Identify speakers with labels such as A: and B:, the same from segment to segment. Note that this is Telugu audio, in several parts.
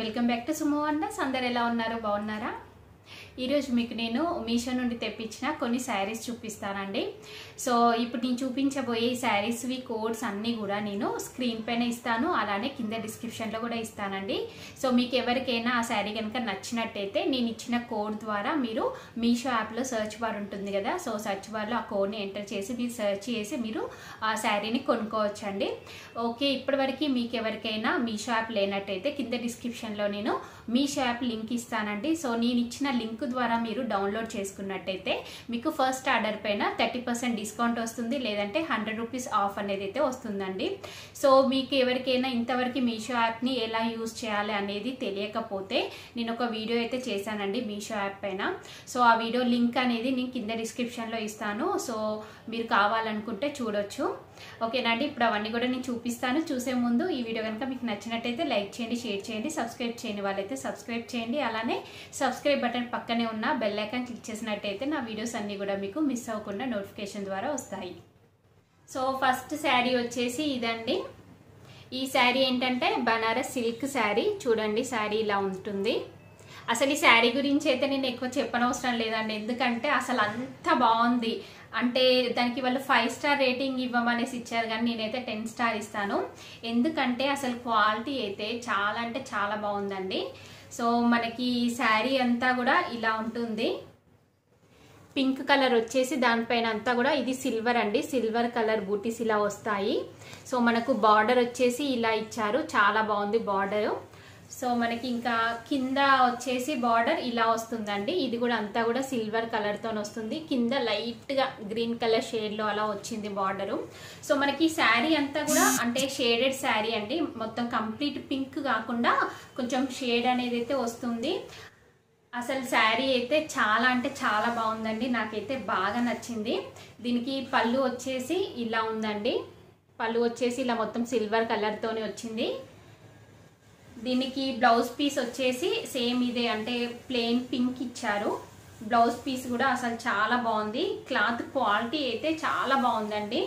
A: welcome back to Sumo Wonders అందరు ఎలా ఉన్నారు బాగున్నారా ఈరోజు మీకు నేను మీషో నుండి తెప్పించిన కొన్ని శారీస్ చూపిస్తానండి సో ఇప్పుడు నేను చూపించబోయే ఈ శారీస్వి కోడ్స్ అన్నీ కూడా నేను స్క్రీన్ పైన ఇస్తాను అలానే కింద డిస్క్రిప్షన్లో కూడా ఇస్తానండి సో మీకు ఎవరికైనా ఆ శారీ కనుక నచ్చినట్టయితే నేను ఇచ్చిన కోడ్ ద్వారా మీరు మీషో యాప్లో సెర్చ్ బార్ ఉంటుంది కదా సో సెర్చ్ బార్లో ఆ కోడ్ని ఎంటర్ చేసి మీరు సెర్చ్ చేసి మీరు ఆ శారీని కొనుక్కోవచ్చండి ఓకే ఇప్పటివరకు మీకు ఎవరికైనా మీషో యాప్ లేనట్టయితే కింద డిస్క్రిప్షన్లో నేను మీషో యాప్ లింక్ ఇస్తానండి సో నేను ఇచ్చిన లింక్ ద్వారా మీరు డౌన్లోడ్ చేసుకున్నట్టయితే మీకు ఫస్ట్ ఆర్డర్ పైన థర్టీ పర్సెంట్ డిస్కౌంట్ వస్తుంది లేదంటే హండ్రెడ్ రూపీస్ ఆఫ్ అనేది అయితే వస్తుందండి సో మీకు ఎవరికైనా ఇంతవరకు మీషో యాప్ని ఎలా యూజ్ చేయాలి అనేది తెలియకపోతే నేను ఒక వీడియో అయితే చేశానండి మీషో యాప్ పైన సో ఆ వీడియో లింక్ అనేది నేను కింద డిస్క్రిప్షన్లో ఇస్తాను సో మీరు కావాలనుకుంటే చూడొచ్చు ఓకేనండి ఇప్పుడు అవన్నీ కూడా నేను చూపిస్తాను చూసే ముందు ఈ వీడియో కనుక మీకు నచ్చినట్టయితే లైక్ చేయండి షేర్ చేయండి సబ్స్క్రైబ్ చేయని వాళ్ళైతే సబ్స్క్రైబ్ చేయండి అలానే సబ్స్క్రైబ్ బటన్ పక్కనే ఉన్న బెల్ ఐకాన్ క్లిక్ చేసినట్టయితే నా వీడియోస్ అన్నీ కూడా మీకు మిస్ అవ్వకుండా నోటిఫికేషన్ ద్వారా వస్తాయి సో ఫస్ట్ శారీ వచ్చేసి ఇదండి ఈ శారీ ఏంటంటే బనారస్ సిల్క్ శారీ చూడండి శారీ ఇలా ఉంటుంది అసలు ఈ శారీ గురించి అయితే నేను ఎక్కువ చెప్పనవసరం లేదండి ఎందుకంటే అసలు అంత బాగుంది అంటే దానికి వాళ్ళు ఫైవ్ స్టార్ రేటింగ్ ఇవ్వమనేసి ఇచ్చారు కానీ నేనైతే టెన్ స్టార్ ఇస్తాను ఎందుకంటే అసలు క్వాలిటీ అయితే చాలా అంటే చాలా బాగుందండి సో మనకి ఈ శారీ అంతా కూడా ఇలా ఉంటుంది పింక్ కలర్ వచ్చేసి దానిపైన అంతా కూడా ఇది సిల్వర్ అండి సిల్వర్ కలర్ బూటీస్ ఇలా వస్తాయి సో మనకు బార్డర్ వచ్చేసి ఇలా ఇచ్చారు చాలా బాగుంది బార్డర్ సో మనకి ఇంకా కింద వచ్చేసి బార్డర్ ఇలా వస్తుందండి ఇది కూడా అంతా కూడా సిల్వర్ కలర్తో వస్తుంది కింద లైట్గా గ్రీన్ కలర్ షేడ్లో అలా వచ్చింది బార్డరు సో మనకి శారీ అంతా కూడా అంటే షేడెడ్ శారీ అండి మొత్తం కంప్లీట్ పింక్ కాకుండా కొంచెం షేడ్ అనేది అయితే వస్తుంది అసలు శారీ అయితే చాలా అంటే చాలా బాగుందండి నాకైతే బాగా నచ్చింది దీనికి పళ్ళు వచ్చేసి ఇలా ఉందండి పళ్ళు వచ్చేసి ఇలా మొత్తం సిల్వర్ కలర్తోనే వచ్చింది దీనికి బ్లౌజ్ పీస్ వచ్చేసి సేమ్ ఇదే అంటే ప్లెయిన్ పింక్ ఇచ్చారు బ్లౌజ్ పీస్ కూడా అసలు చాలా బాగుంది క్లాత్ క్వాలిటీ అయితే చాలా బాగుందండి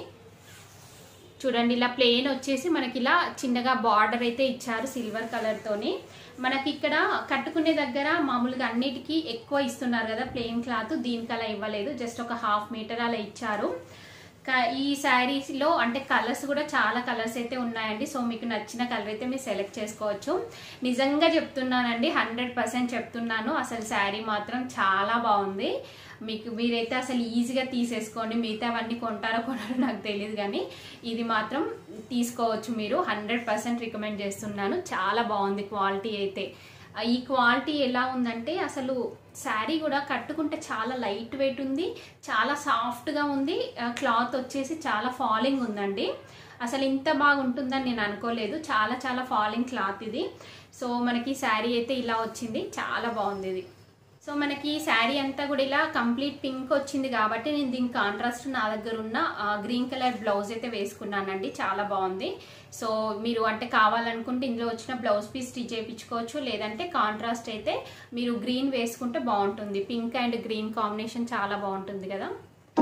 A: చూడండి ఇలా ప్లెయిన్ వచ్చేసి మనకి ఇలా చిన్నగా బార్డర్ అయితే ఇచ్చారు సిల్వర్ కలర్తోని మనకి ఇక్కడ కట్టుకునే దగ్గర మామూలుగా అన్నిటికీ ఎక్కువ ఇస్తున్నారు కదా ప్లెయిన్ క్లాత్ దీనికి అలా ఇవ్వలేదు జస్ట్ ఒక హాఫ్ మీటర్ అలా ఇచ్చారు ఈ శారీస్లో అంటే కలర్స్ కూడా చాలా కలర్స్ అయితే ఉన్నాయండి సో మీకు నచ్చిన కలర్ అయితే మీరు సెలెక్ట్ చేసుకోవచ్చు నిజంగా చెప్తున్నానండి హండ్రెడ్ పర్సెంట్ చెప్తున్నాను అసలు శారీ మాత్రం చాలా బాగుంది మీకు మీరైతే అసలు ఈజీగా తీసేసుకోండి మిగతావన్నీ కొంటారో కొనారో నాకు తెలియదు కానీ ఇది మాత్రం తీసుకోవచ్చు మీరు హండ్రెడ్ పర్సెంట్ రికమెండ్ చేస్తున్నాను చాలా బాగుంది క్వాలిటీ అయితే ఈ క్వాలిటీ ఎలా ఉందంటే అసలు శారీ కూడా కట్టుకుంటే చాలా లైట్ వెయిట్ ఉంది చాలా సాఫ్ట్గా ఉంది క్లాత్ వచ్చేసి చాలా ఫాలింగ్ ఉందండి అసలు ఇంత బాగుంటుందని నేను అనుకోలేదు చాలా చాలా ఫాలింగ్ క్లాత్ ఇది సో మనకి శారీ అయితే ఇలా వచ్చింది చాలా బాగుంది ఇది సో మనకి శారీ అంతా కూడా ఇలా కంప్లీట్ పింక్ వచ్చింది కాబట్టి నేను దీని కాంట్రాస్ట్ నా దగ్గర ఉన్న గ్రీన్ కలర్ బ్లౌజ్ అయితే వేసుకున్నానండి చాలా బాగుంది సో మీరు అంటే కావాలనుకుంటే ఇందులో వచ్చిన బ్లౌజ్ పీస్ స్టిచ్ చేయించుకోవచ్చు లేదంటే కాంట్రాస్ట్ అయితే మీరు గ్రీన్ వేసుకుంటే బాగుంటుంది పింక్ అండ్ గ్రీన్ కాంబినేషన్ చాలా బాగుంటుంది కదా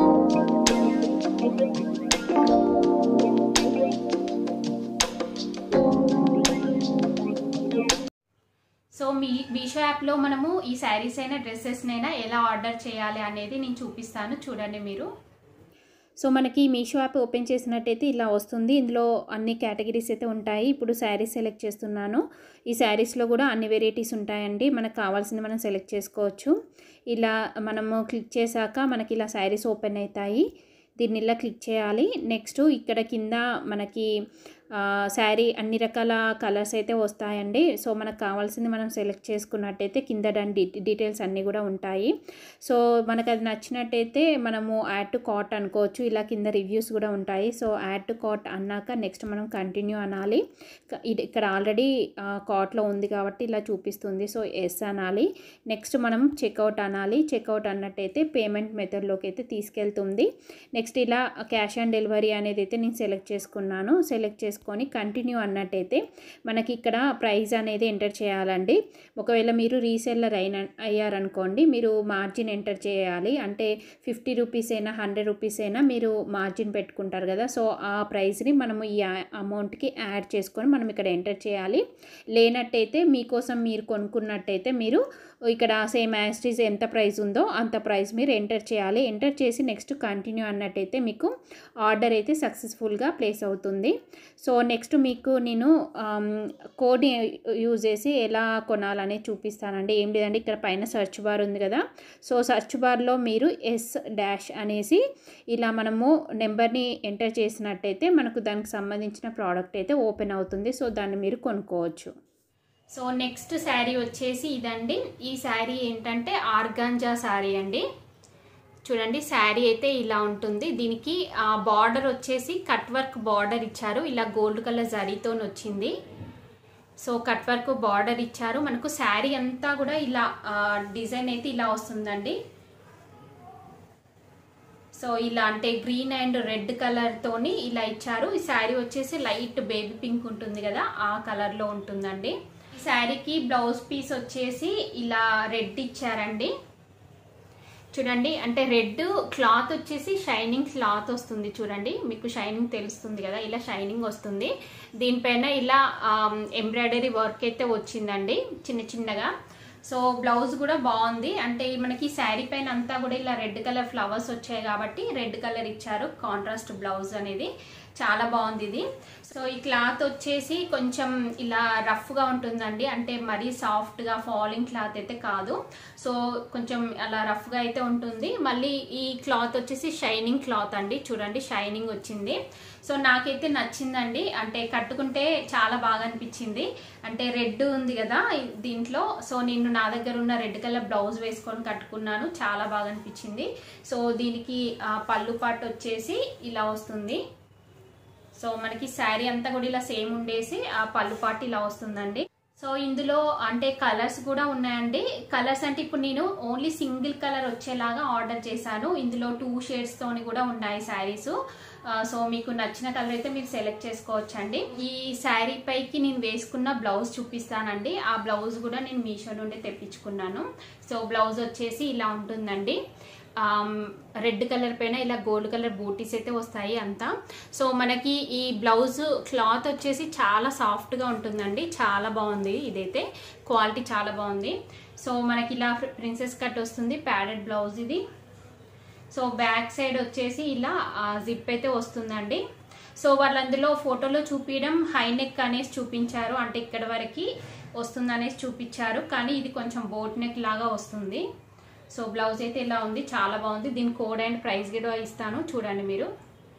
A: సో మీ మీషో యాప్లో మనము ఈ శారీస్ అయినా డ్రెస్సెస్నైనా ఎలా ఆర్డర్ చేయాలి అనేది నేను చూపిస్తాను చూడండి మీరు సో మనకి మీషో యాప్ ఓపెన్ చేసినట్టయితే ఇలా వస్తుంది ఇందులో అన్ని కేటగిరీస్ అయితే ఉంటాయి ఇప్పుడు శారీస్ సెలెక్ట్ చేస్తున్నాను ఈ శారీస్లో కూడా అన్ని వెరైటీస్ ఉంటాయండి మనకు కావాల్సింది మనం సెలెక్ట్ చేసుకోవచ్చు ఇలా మనము క్లిక్ చేశాక మనకి ఇలా శారీస్ ఓపెన్ అవుతాయి దీన్ని ఇలా క్లిక్ చేయాలి నెక్స్ట్ ఇక్కడ కింద మనకి శారీ అన్ని రకాల కలర్స్ అయితే వస్తాయండి సో మనకు కావాల్సింది మనం సెలెక్ట్ చేసుకున్నట్టయితే కింద దాని డీటెయిల్స్ అన్నీ కూడా ఉంటాయి సో మనకు అది నచ్చినట్టయితే మనము యాడ్ టు కార్ట్ అనుకోవచ్చు ఇలా కింద రివ్యూస్ కూడా ఉంటాయి సో యాడ్ టు కార్ట్ అన్నాక నెక్స్ట్ మనం కంటిన్యూ అనాలి ఇది ఇక్కడ ఆల్రెడీ కార్ట్లో ఉంది కాబట్టి ఇలా చూపిస్తుంది సో ఎస్ అనాలి నెక్స్ట్ మనం చెక్అవుట్ అనాలి చెక్అవుట్ అన్నట్టయితే పేమెంట్ మెథడ్లోకి అయితే తీసుకెళ్తుంది నెక్స్ట్ ఇలా క్యాష్ ఆన్ డెలివరీ అనేది అయితే నేను సెలెక్ట్ చేసుకున్నాను సెలెక్ట్ చేసుకుని చేసుకొని కంటిన్యూ అన్నట్టయితే మనకి ఇక్కడ ప్రైస్ అనేది ఎంటర్ చేయాలండి ఒకవేళ మీరు రీసెల్లర్ అయిన అయ్యారనుకోండి మీరు మార్జిన్ ఎంటర్ చేయాలి అంటే ఫిఫ్టీ రూపీస్ అయినా హండ్రెడ్ రూపీస్ అయినా మీరు మార్జిన్ పెట్టుకుంటారు కదా సో ఆ ప్రైస్ని మనము ఈ అమౌంట్కి యాడ్ చేసుకొని మనం ఇక్కడ ఎంటర్ చేయాలి లేనట్టయితే మీకోసం మీరు కొనుక్కున్నట్టయితే మీరు ఇక్కడ సేమ్ యాస్టీస్ ఎంత ప్రైస్ ఉందో అంత ప్రైస్ మీరు ఎంటర్ చేయాలి ఎంటర్ చేసి నెక్స్ట్ కంటిన్యూ అన్నట్టయితే మీకు ఆర్డర్ అయితే సక్సెస్ఫుల్గా ప్లేస్ అవుతుంది సో నెక్స్ట్ మీకు నేను కోడ్ యూజ్ చేసి ఎలా కొనాలనేది చూపిస్తానండి ఏం లేదండి ఇక్కడ పైన సెర్చ్ బార్ ఉంది కదా సో సెర్చ్ బార్లో మీరు ఎస్ డాష్ అనేసి ఇలా మనము నెంబర్ని ఎంటర్ చేసినట్టయితే మనకు దానికి సంబంధించిన ప్రోడక్ట్ అయితే ఓపెన్ అవుతుంది సో దాన్ని మీరు కొనుక్కోవచ్చు సో నెక్స్ట్ శారీ వచ్చేసి ఇదండి ఈ శారీ ఏంటంటే ఆర్గాంజా శారీ అండి చూడండి శారీ అయితే ఇలా ఉంటుంది దీనికి బార్డర్ వచ్చేసి కట్ వర్క్ బార్డర్ ఇచ్చారు ఇలా గోల్డ్ కలర్ జరీతో వచ్చింది సో కట్ వర్క్ బార్డర్ ఇచ్చారు మనకు శారీ అంతా కూడా ఇలా డిజైన్ అయితే ఇలా వస్తుందండి సో ఇలా అంటే గ్రీన్ అండ్ రెడ్ కలర్ తోని ఇలా ఇచ్చారు ఈ శారీ వచ్చేసి లైట్ బేబీ పింక్ ఉంటుంది కదా ఆ కలర్ లో ఉంటుందండి ఈ శారీకి బ్లౌజ్ పీస్ వచ్చేసి ఇలా రెడ్ ఇచ్చారండి చూడండి అంటే రెడ్ క్లాత్ వచ్చేసి షైనింగ్ క్లాత్ వస్తుంది చూడండి మీకు షైనింగ్ తెలుస్తుంది కదా ఇలా షైనింగ్ వస్తుంది దీనిపైన ఇలా ఎంబ్రాయిడరీ వర్క్ అయితే వచ్చిందండి చిన్న చిన్నగా సో బ్లౌజ్ కూడా బాగుంది అంటే మనకి శారీ పైన అంతా కూడా ఇలా రెడ్ కలర్ ఫ్లవర్స్ వచ్చాయి కాబట్టి రెడ్ కలర్ ఇచ్చారు కాంట్రాస్ట్ బ్లౌజ్ అనేది చాలా బాగుంది ఇది సో ఈ క్లాత్ వచ్చేసి కొంచెం ఇలా రఫ్గా ఉంటుందండి అంటే మరీ సాఫ్ట్గా ఫాలింగ్ క్లాత్ అయితే కాదు సో కొంచెం అలా రఫ్గా అయితే ఉంటుంది మళ్ళీ ఈ క్లాత్ వచ్చేసి షైనింగ్ క్లాత్ అండి చూడండి షైనింగ్ వచ్చింది సో నాకైతే నచ్చిందండి అంటే కట్టుకుంటే చాలా బాగా అనిపించింది అంటే రెడ్ ఉంది కదా దీంట్లో సో నేను నా దగ్గర ఉన్న రెడ్ కలర్ బ్లౌజ్ వేసుకొని కట్టుకున్నాను చాలా బాగా అనిపించింది సో దీనికి పళ్ళు పాటు వచ్చేసి ఇలా వస్తుంది సో మనకి శారీ అంతా కూడా ఇలా సేమ్ ఉండేసి ఆ పళ్ళు పాటు ఇలా వస్తుందండి సో ఇందులో అంటే కలర్స్ కూడా ఉన్నాయండి కలర్స్ అంటే ఇప్పుడు నేను ఓన్లీ సింగిల్ కలర్ వచ్చేలాగా ఆర్డర్ చేశాను ఇందులో టూ షేడ్స్ తోని కూడా ఉన్నాయి శారీస్ సో మీకు నచ్చిన కలర్ అయితే మీరు సెలెక్ట్ చేసుకోవచ్చండి ఈ శారీ పైకి నేను వేసుకున్న బ్లౌజ్ చూపిస్తానండి ఆ బ్లౌజ్ కూడా నేను మీషో నుండి తెప్పించుకున్నాను సో బ్లౌజ్ వచ్చేసి ఇలా ఉంటుందండి రెడ్ కలర్ పైన ఇలా గోల్డ్ కలర్ బూటీస్ అయితే వస్తాయి అంతా సో మనకి ఈ బ్లౌజ్ క్లాత్ వచ్చేసి చాలా సాఫ్ట్గా ఉంటుందండి చాలా బాగుంది ఇదైతే క్వాలిటీ చాలా బాగుంది సో మనకి ఇలా ప్రిన్సెస్ కట్ వస్తుంది ప్యాడెడ్ బ్లౌజ్ ఇది సో బ్యాక్ సైడ్ వచ్చేసి ఇలా జిప్ అయితే వస్తుందండి సో వాళ్ళు అందులో ఫోటోలో చూపించడం హై నెక్ అనేసి చూపించారు అంటే ఇక్కడ వరకు వస్తుంది అనేసి చూపించారు కానీ ఇది కొంచెం బోట్ నెక్ లాగా వస్తుంది సో బ్లౌజ్ అయితే ఇలా ఉంది చాలా బాగుంది దీని కోడ్ అండ్ ప్రైస్ కూడా ఇస్తాను చూడండి మీరు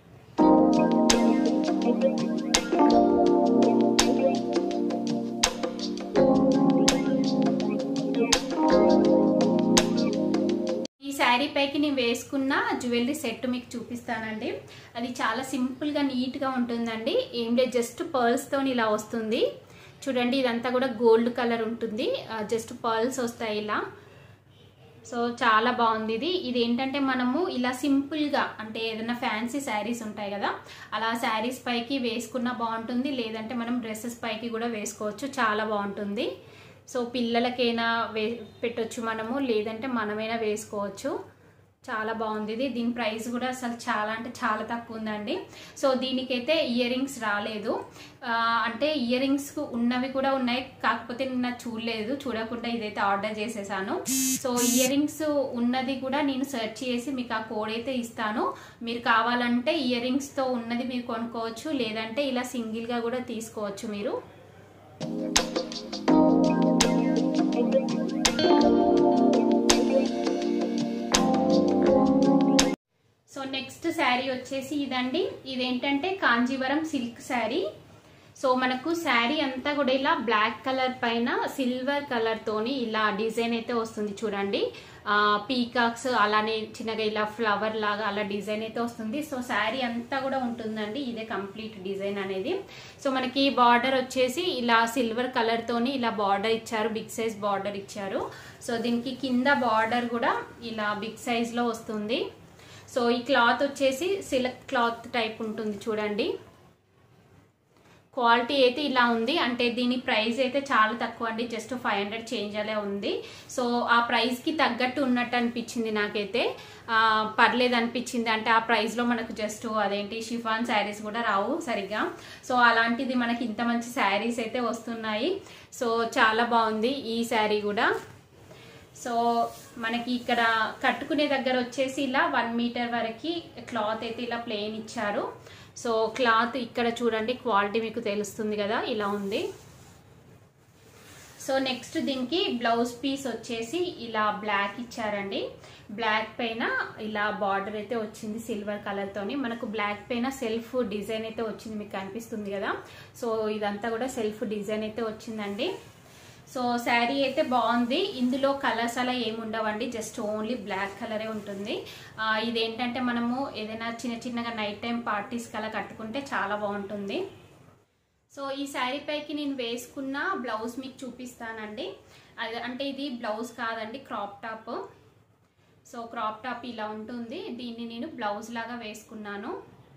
A: ఈ శారీ పైకి నేను వేసుకున్న జ్యువెలరీ సెట్ మీకు చూపిస్తానండి అది చాలా సింపుల్గా నీట్గా ఉంటుందండి ఏం లేదు జస్ట్ పర్ల్స్తో ఇలా వస్తుంది చూడండి ఇదంతా కూడా గోల్డ్ కలర్ ఉంటుంది జస్ట్ పర్ల్స్ వస్తాయి ఇలా సో చాలా బాగుంది ఇది ఇది ఏంటంటే మనము ఇలా సింపుల్గా అంటే ఏదైనా ఫ్యాన్సీ శారీస్ ఉంటాయి కదా అలా శారీస్ పైకి వేసుకున్నా బాగుంటుంది లేదంటే మనం డ్రెస్సెస్ పైకి కూడా వేసుకోవచ్చు చాలా బాగుంటుంది సో పిల్లలకైనా వే పెట్టొచ్చు మనము లేదంటే మనమైనా వేసుకోవచ్చు చాలా బాగుంది ఇది దీని ప్రైస్ కూడా అసలు చాలా అంటే చాలా తక్కువ ఉందండి సో దీనికైతే ఇయర్ రింగ్స్ రాలేదు అంటే ఇయర్ రింగ్స్ ఉన్నవి కూడా ఉన్నాయి కాకపోతే నిన్న చూడలేదు చూడకుండా ఇదైతే ఆర్డర్ చేసేసాను సో ఇయర్ రింగ్స్ ఉన్నది కూడా నేను సెర్చ్ చేసి మీకు ఆ కోడ్ అయితే ఇస్తాను మీరు కావాలంటే ఇయర్ రింగ్స్తో ఉన్నది మీరు కొనుక్కోవచ్చు లేదంటే ఇలా సింగిల్గా కూడా తీసుకోవచ్చు మీరు సో నెక్స్ట్ శారీ వచ్చేసి ఇదండి ఇదేంటంటే కాంజీవరం సిల్క్ శారీ సో మనకు శారీ అంతా కూడా ఇలా బ్లాక్ కలర్ పైన సిల్వర్ కలర్ తోని ఇలా డిజైన్ అయితే వస్తుంది చూడండి పీకాక్స్ అలానే చిన్నగా ఇలా ఫ్లవర్ లాగా అలా డిజైన్ అయితే వస్తుంది సో శారీ అంతా కూడా ఉంటుందండి ఇదే కంప్లీట్ డిజైన్ అనేది సో మనకి బార్డర్ వచ్చేసి ఇలా సిల్వర్ కలర్ తోని ఇలా బార్డర్ ఇచ్చారు బిగ్ సైజ్ బార్డర్ ఇచ్చారు సో దీనికి కింద బార్డర్ కూడా ఇలా బిగ్ సైజ్ లో వస్తుంది సో ఈ క్లాత్ వచ్చేసి సిల్క్ క్లాత్ టైప్ ఉంటుంది చూడండి క్వాలిటీ అయితే ఇలా ఉంది అంటే దీని ప్రైస్ అయితే చాలా తక్కువ అండి జస్ట్ ఫైవ్ హండ్రెడ్ చేంజ్ అలే ఉంది సో ఆ ప్రైస్కి తగ్గట్టు ఉన్నట్టు అనిపించింది నాకైతే ఆ, పర్లేదు అనిపించింది అంటే ఆ ప్రైస్లో మనకు జస్ట్ అదేంటి షిఫాన్ శారీస్ కూడా రావు సరిగ్గా సో అలాంటిది మనకి ఇంత మంచి శారీస్ అయితే వస్తున్నాయి సో చాలా బాగుంది ఈ శారీ కూడా సో మనకి ఇక్కడ కట్టుకునే దగ్గర వచ్చేసి ఇలా వన్ మీటర్ వరకు క్లాత్ అయితే ఇలా ప్లెయిన్ ఇచ్చారు సో క్లాత్ ఇక్కడ చూడండి క్వాలిటీ మీకు తెలుస్తుంది కదా ఇలా ఉంది సో నెక్స్ట్ దీనికి బ్లౌజ్ పీస్ వచ్చేసి ఇలా బ్లాక్ ఇచ్చారండి బ్లాక్ పైన ఇలా బార్డర్ అయితే వచ్చింది సిల్వర్ కలర్ తోని మనకు బ్లాక్ పైన సెల్ఫ్ డిజైన్ అయితే వచ్చింది మీకు కనిపిస్తుంది కదా సో ఇదంతా కూడా సెల్ఫ్ డిజైన్ అయితే వచ్చిందండి సో శారీ అయితే బాగుంది ఇందులో కలర్స్ అలా ఏమి ఉండవండి జస్ట్ ఓన్లీ బ్లాక్ కలరే ఉంటుంది ఆ, ఇదేంటంటే మనము ఏదైనా చిన్న చిన్నగా నైట్ టైం పార్టీస్కి అలా కట్టుకుంటే చాలా బాగుంటుంది సో ఈ శారీ పైకి నేను వేసుకున్న బ్లౌజ్ మీకు చూపిస్తానండి అది అంటే ఇది బ్లౌజ్ కాదండి crop top so crop top ఇలా ఉంటుంది దీన్ని నేను బ్లౌజ్ లాగా వేసుకున్నాను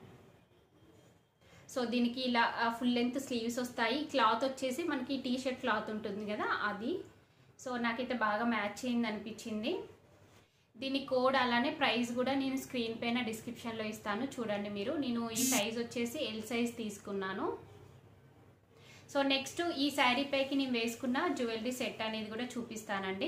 A: సో దీనికి ఇలా ఫుల్ లెంత్ స్లీవ్స్ వస్తాయి క్లాత్ వచ్చేసి మనకి టీ షర్ట్ క్లాత్ ఉంటుంది కదా అది సో నాకైతే బాగా మ్యాచ్ అయింది అనిపించింది దీని కోడ్ అలానే ప్రైస్ కూడా నేను స్క్రీన్ పైన డిస్క్రిప్షన్లో ఇస్తాను చూడండి మీరు నేను ఈ సైజ్ వచ్చేసి ఎల్ సైజ్ తీసుకున్నాను సో నెక్స్ట్ ఈ శారీ పైకి నేను వేసుకున్న జ్యువెలరీ సెట్ అనేది కూడా చూపిస్తానండి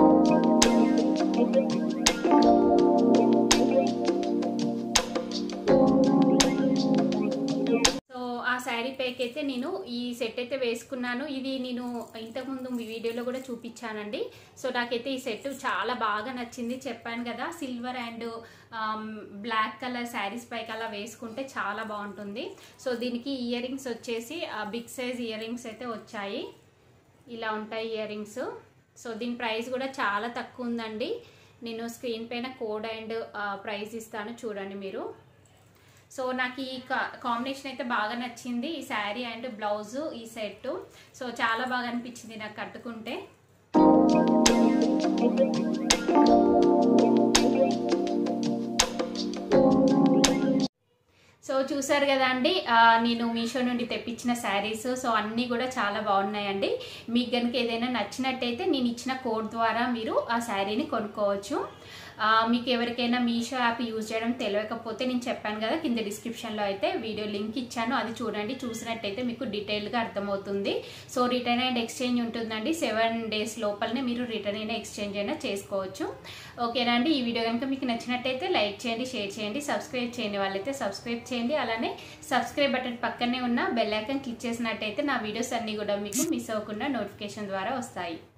A: సో ఆ శారీ పైకి అయితే నేను ఈ సెట్ అయితే వేసుకున్నాను ఇది నేను ఇంతకుముందు మీ వీడియోలో కూడా చూపించానండి సో నాకైతే ఈ సెట్ చాలా బాగా నచ్చింది చెప్పాను కదా silver and black colour saris పైకి అలా వేసుకుంటే చాలా బాగుంటుంది సో దీనికి ఇయర్ రింగ్స్ వచ్చేసి బిగ్ సైజ్ ఇయర్ రింగ్స్ అయితే వచ్చాయి ఇలా ఉంటాయి ఇయర్ రింగ్స్ సో దీని ప్రైస్ కూడా చాలా తక్కువ ఉందండి నేను స్క్రీన్ పైన కోడ్ అండ్ ప్రైస్ ఇస్తాను చూడండి మీరు సో నాకు ఈ కాంబినేషన్ అయితే బాగా నచ్చింది ఈ శారీ అండ్ బ్లౌజ్ ఈ సెట్ సో చాలా బాగా అనిపించింది నాకు కట్టుకుంటే సో చూసారు కదా అండి ఆ, నేను మీషో నుండి తెప్పించిన శారీస్ సో అన్నీ కూడా చాలా బాగున్నాయండి మీకు కనుక ఏదైనా నచ్చినట్టయితే నేను ఇచ్చిన కోడ్ ద్వారా మీరు ఆ శారీని కొనుక్కోవచ్చు ఆ, మీకు ఎవరికైనా మీషో యాప్ యూజ్ చేయడం తెలియకపోతే నేను చెప్పాను కదా కింద డిస్క్రిప్షన్లో అయితే వీడియో లింక్ ఇచ్చాను అది చూడండి చూసినట్టయితే మీకు డీటెయిల్గా అర్థమవుతుంది సో రిటర్న్ అండ్ ఎక్స్చేంజ్ ఉంటుందండి సెవెన్ డేస్ లోపలనే మీరు రిటర్న్ అయినా ఎక్స్చేంజ్ అయినా చేసుకోవచ్చు ఓకేనా అండి ఈ వీడియో కనుక మీకు నచ్చినట్టయితే లైక్ చేయండి షేర్ చేయండి సబ్స్క్రైబ్ చేయండి వాళ్ళైతే సబ్స్క్రైబ్ చేయండి అలానే సబ్స్క్రైబ్ బటన్ పక్కనే ఉన్న బెల్ ఐకాన్ క్లిక్ చేసినట్టయితే నా వీడియోస్ అన్నీ కూడా మీకు మిస్ అవ్వకుండా నోటిఫికేషన్ ద్వారా వస్తాయి